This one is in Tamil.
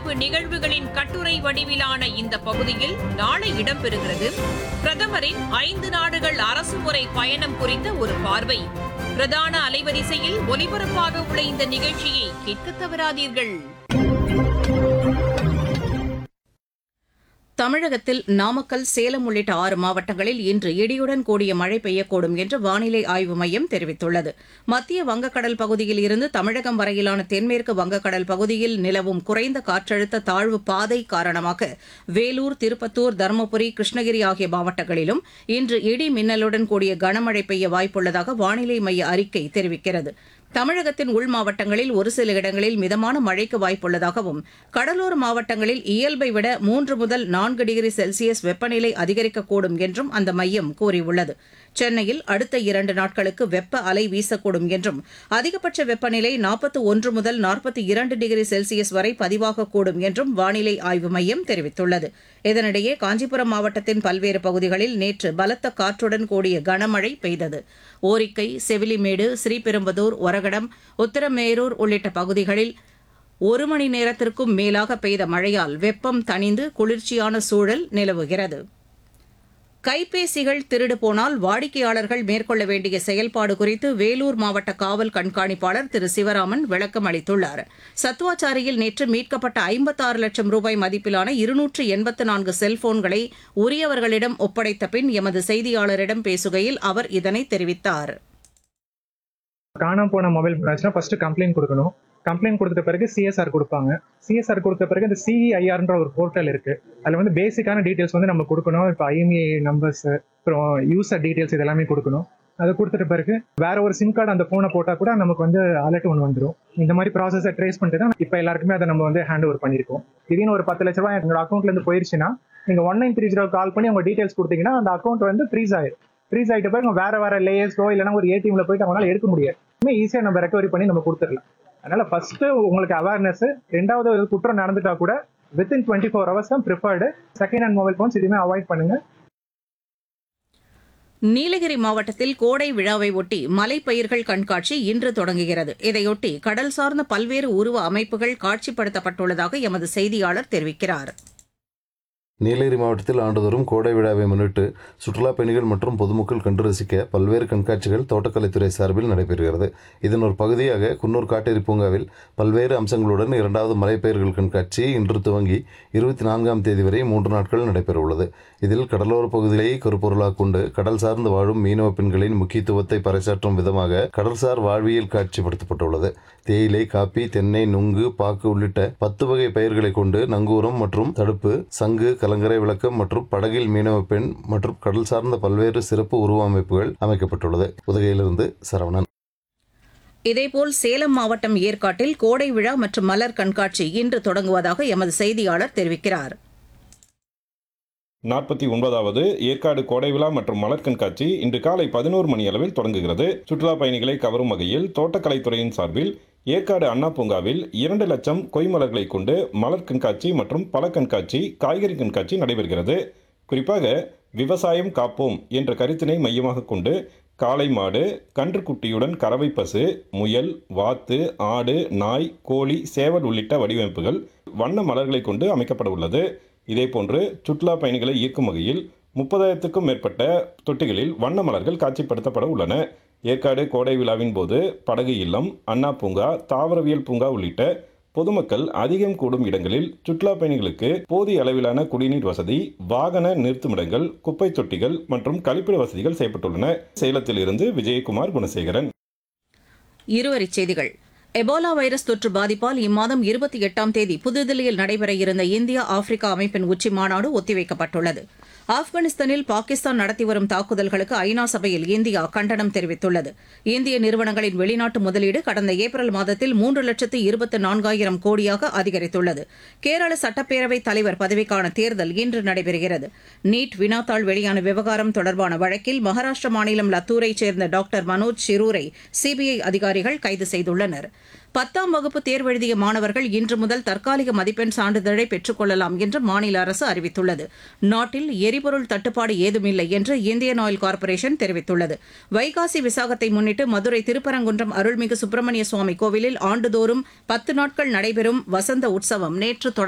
நடப்பு நிகழ்வுகளின் கட்டுரை வடிவிலான இந்த பகுதியில் நாளை இடம்பெறுகிறது பிரதமரின் ஐந்து நாடுகள் அரசுமுறை பயணம் குறித்த ஒரு பார்வை பிரதான அலைவரிசையில் ஒலிபரப்பாக உள்ள இந்த நிகழ்ச்சியை கேட்க தவறாதீர்கள் தமிழகத்தில் நாமக்கல் சேலம் உள்ளிட்ட ஆறு மாவட்டங்களில் இன்று இடியுடன் கூடிய மழை பெய்யக்கூடும் என்று வானிலை ஆய்வு மையம் தெரிவித்துள்ளது மத்திய வங்கக்கடல் பகுதியில் இருந்து தமிழகம் வரையிலான தென்மேற்கு வங்கக்கடல் பகுதியில் நிலவும் குறைந்த காற்றழுத்த தாழ்வு பாதை காரணமாக வேலூர் திருப்பத்தூர் தருமபுரி கிருஷ்ணகிரி ஆகிய மாவட்டங்களிலும் இன்று இடி மின்னலுடன் கூடிய கனமழை பெய்ய வாய்ப்புள்ளதாக வானிலை மைய அறிக்கை தெரிவிக்கிறது தமிழகத்தின் உள் மாவட்டங்களில் ஒரு சில இடங்களில் மிதமான மழைக்கு வாய்ப்புள்ளதாகவும் கடலோர மாவட்டங்களில் இயல்பை விட மூன்று முதல் நான்கு டிகிரி செல்சியஸ் வெப்பநிலை அதிகரிக்கக்கூடும் என்றும் அந்த மையம் கூறியுள்ளது சென்னையில் அடுத்த இரண்டு நாட்களுக்கு வெப்ப அலை வீசக்கூடும் என்றும் அதிகபட்ச வெப்பநிலை நாற்பத்தி ஒன்று முதல் நாற்பத்தி இரண்டு டிகிரி செல்சியஸ் வரை பதிவாகக்கூடும் என்றும் வானிலை ஆய்வு மையம் தெரிவித்துள்ளது இதனிடையே காஞ்சிபுரம் மாவட்டத்தின் பல்வேறு பகுதிகளில் நேற்று பலத்த காற்றுடன் கூடிய கனமழை பெய்தது ஓரிக்கை செவிலிமேடு ஸ்ரீபெரும்புதூர் ஒரகடம் உத்தரமேரூர் உள்ளிட்ட பகுதிகளில் ஒரு மணி நேரத்திற்கும் மேலாக பெய்த மழையால் வெப்பம் தணிந்து குளிர்ச்சியான சூழல் நிலவுகிறது கைபேசிகள் திருடு போனால் வாடிக்கையாளர்கள் மேற்கொள்ள வேண்டிய செயல்பாடு குறித்து வேலூர் மாவட்ட காவல் கண்காணிப்பாளர் திரு சிவராமன் விளக்கம் அளித்துள்ளார் சத்துவாச்சாரியில் நேற்று மீட்கப்பட்ட ஐம்பத்தாறு லட்சம் ரூபாய் மதிப்பிலான இருநூற்று எண்பத்து நான்கு செல்போன்களை உரியவர்களிடம் ஒப்படைத்த பின் எமது செய்தியாளரிடம் பேசுகையில் அவர் இதனை தெரிவித்தார் காணாம போன மொபைல் போனாச்சுன்னா ஃபர்ஸ்ட் கம்ப்ளைண்ட் கொடுக்கணும் கம்ப்ளைண்ட் கொடுத்த பிறகு சிஎஸ்ஆர் கொடுப்பாங்க சிஎஸ்ஆர் கொடுத்த பிறகு இந்த சிஇஐஆர்ன்ற ஒரு போர்ட்டல் இருக்கு அதில் வந்து பேசிக்கான டீட்டெயில்ஸ் வந்து நம்ம கொடுக்கணும் இப்போ ஐஎம்ஏ நம்பர்ஸ் அப்புறம் யூசர் டீட்டெயில்ஸ் இதெல்லாமே கொடுக்கணும் அதை கொடுத்துட்ட பிறகு வேற ஒரு சிம் கார்டு அந்த ஃபோனை போட்டால் கூட நமக்கு வந்து அலர்ட் ஒன்று வந்துடும் இந்த மாதிரி ப்ராசஸை ட்ரேஸ் பண்ணிட்டு தான் இப்போ எல்லாருக்குமே அதை நம்ம வந்து ஹேண்ட் ஓவர் பண்ணியிருக்கோம் திடீர்னு ஒரு பத்து லட்ச ரூபாய் எங்களோட அக்கௌண்ட்ல இருந்து போயிருச்சுன்னா நீங்க one nine three zero call பண்ணி உங்க டீட்டெயில்ஸ் கொடுத்தீங்கன்னா அந்த அக்கௌண்ட் வந்து ஃப்ரீஸ் ஆயிடும் ஃப்ரீஸ் ஆகிட்ட பிறகு வேற வேற லேயர்ஸோ இல்லைன்னா ஒரு ஏடிஎம்ல போயிட்டு அவங்களால எடுக்க முடியாது ஈஸியாக நம்ம ரெக்கவரி பண்ணி நம்ம கொடுத்துடலாம் அதனால ஃபர்ஸ்ட் உங்களுக்கு அவேர்னஸ் ரெண்டாவது ஒரு குற்றம் நடந்துட்டா கூட வித்தின் டுவெண்ட்டி ஃபோர் ஹவர்ஸ் தான் preferred second hand mobile phones எதுவுமே அவாய்ட் பண்ணுங்க நீலகிரி மாவட்டத்தில் கோடை விழாவை ஒட்டி மலைப்பயிர்கள் கண்காட்சி இன்று தொடங்குகிறது இதையொட்டி கடல் சார்ந்த பல்வேறு உருவ அமைப்புகள் காட்சிப்படுத்தப்பட்டுள்ளதாக எமது செய்தியாளர் தெரிவிக்கிறார் நீலகிரி மாவட்டத்தில் ஆண்டுதோறும் கோடை விழாவை முன்னிட்டு சுற்றுலா பயணிகள் மற்றும் பொதுமக்கள் கண்டு ரசிக்க பல்வேறு கண்காட்சிகள் தோட்டக்கலைத்துறை சார்பில் நடைபெறுகிறது இதன் ஒரு பகுதியாக குன்னூர் காட்டேரி பூங்காவில் பல்வேறு அம்சங்களுடன் இரண்டாவது மலைப்பயிர்கள் கண்காட்சி இன்று துவங்கி இருபத்தி நான்காம் தேதி வரை மூன்று நாட்கள் நடைபெறவுள்ளது இதில் கடலோர பகுதிகளை கருப்பொருளாக கொண்டு கடல் சார்ந்து வாழும் மீனவ பெண்களின் முக்கியத்துவத்தை பறைசாற்றும் விதமாக கடல்சார் வாழ்வியல் காட்சிப்படுத்தப்பட்டுள்ளது தேயிலை காப்பி தென்னை நுங்கு பாக்கு உள்ளிட்ட பத்து வகை பயிர்களை கொண்டு நங்கூரம் மற்றும் தடுப்பு சங்கு கலங்கரை விளக்கம் மற்றும் படகில் மீனவ பெண் மற்றும் கடல் சார்ந்த பல்வேறு சிறப்பு உருவமைப்புகள் அமைக்கப்பட்டுள்ளது உதகையிலிருந்து சரவணன் இதேபோல் சேலம் மாவட்டம் ஏற்காட்டில் கோடை விழா மற்றும் மலர் கண்காட்சி இன்று தொடங்குவதாக எமது செய்தியாளர் தெரிவிக்கிறார் நாற்பத்தி ஒன்பதாவது ஏற்காடு கோடை விழா மற்றும் மலர் கண்காட்சி இன்று காலை பதினோரு மணி அளவில் தொடங்குகிறது சுற்றுலா பயணிகளை கவரும் வகையில் தோட்டக்கலைத்துறையின் சார்பில் ஏற்காடு அண்ணா பூங்காவில் இரண்டு லட்சம் கொய்மலர்களை கொண்டு மலர் கண்காட்சி மற்றும் பழ கண்காட்சி காய்கறி கண்காட்சி நடைபெறுகிறது குறிப்பாக விவசாயம் காப்போம் என்ற கருத்தினை மையமாக கொண்டு காளை மாடு கன்றுக்குட்டியுடன் கறவை பசு முயல் வாத்து ஆடு நாய் கோழி சேவல் உள்ளிட்ட வடிவமைப்புகள் வண்ண மலர்களை கொண்டு அமைக்கப்பட உள்ளது இதேபோன்று சுற்றுலா பயணிகளை ஈர்க்கும் வகையில் முப்பதாயிரத்துக்கும் மேற்பட்ட தொட்டிகளில் வண்ண மலர்கள் காட்சிப்படுத்தப்பட உள்ளன ஏற்காடு கோடை விழாவின் போது படகு இல்லம் அண்ணா பூங்கா தாவரவியல் பூங்கா உள்ளிட்ட பொதுமக்கள் அதிகம் கூடும் இடங்களில் சுற்றுலா பயணிகளுக்கு போதிய அளவிலான குடிநீர் வசதி வாகன நிறுத்துமிடங்கள் குப்பை தொட்டிகள் மற்றும் கழிப்பிட வசதிகள் செய்யப்பட்டுள்ளன சேலத்தில் இருந்து விஜயகுமார் குணசேகரன் இருவரிச் செய்திகள் எபோலா வைரஸ் தொற்று பாதிப்பால் இம்மாதம் இருபத்தி எட்டாம் தேதி புதுதில்லியில் நடைபெற இருந்த இந்தியா ஆப்பிரிக்கா அமைப்பின் உச்சி மாநாடு ஒத்திவைக்கப்பட்டுள்ளது ஆப்கானிஸ்தானில் பாகிஸ்தான் நடத்தி வரும் தாக்குதல்களுக்கு ஐநா சபையில் இந்தியா கண்டனம் தெரிவித்துள்ளது இந்திய நிறுவனங்களின் வெளிநாட்டு முதலீடு கடந்த ஏப்ரல் மாதத்தில் மூன்று லட்சத்து இருபத்தி நான்காயிரம் கோடியாக அதிகரித்துள்ளது கேரள சட்டப்பேரவைத் தலைவர் பதவிக்கான தேர்தல் இன்று நடைபெறுகிறது நீட் வினாத்தாள் வெளியான விவகாரம் தொடர்பான வழக்கில் மகாராஷ்டிர மாநிலம் லத்தூரைச் சேர்ந்த டாக்டர் மனோஜ் சிரூரை சிபிஐ அதிகாரிகள் கைது செய்துள்ளனர் பத்தாம் வகுப்பு தேர்வெழுதிய மாணவர்கள் இன்று முதல் தற்காலிக மதிப்பெண் சான்றிதழை பெற்றுக் கொள்ளலாம் என்று மாநில அரசு அறிவித்துள்ளது நாட்டில் எரிபொருள் தட்டுப்பாடு ஏதுமில்லை என்று இந்தியன் ஆயில் கார்ப்பரேஷன் தெரிவித்துள்ளது வைகாசி விசாகத்தை முன்னிட்டு மதுரை திருப்பரங்குன்றம் அருள்மிகு சுப்பிரமணிய சுவாமி கோவிலில் ஆண்டுதோறும் பத்து நாட்கள் நடைபெறும் வசந்த உற்சவம் நேற்று தொடங்கியது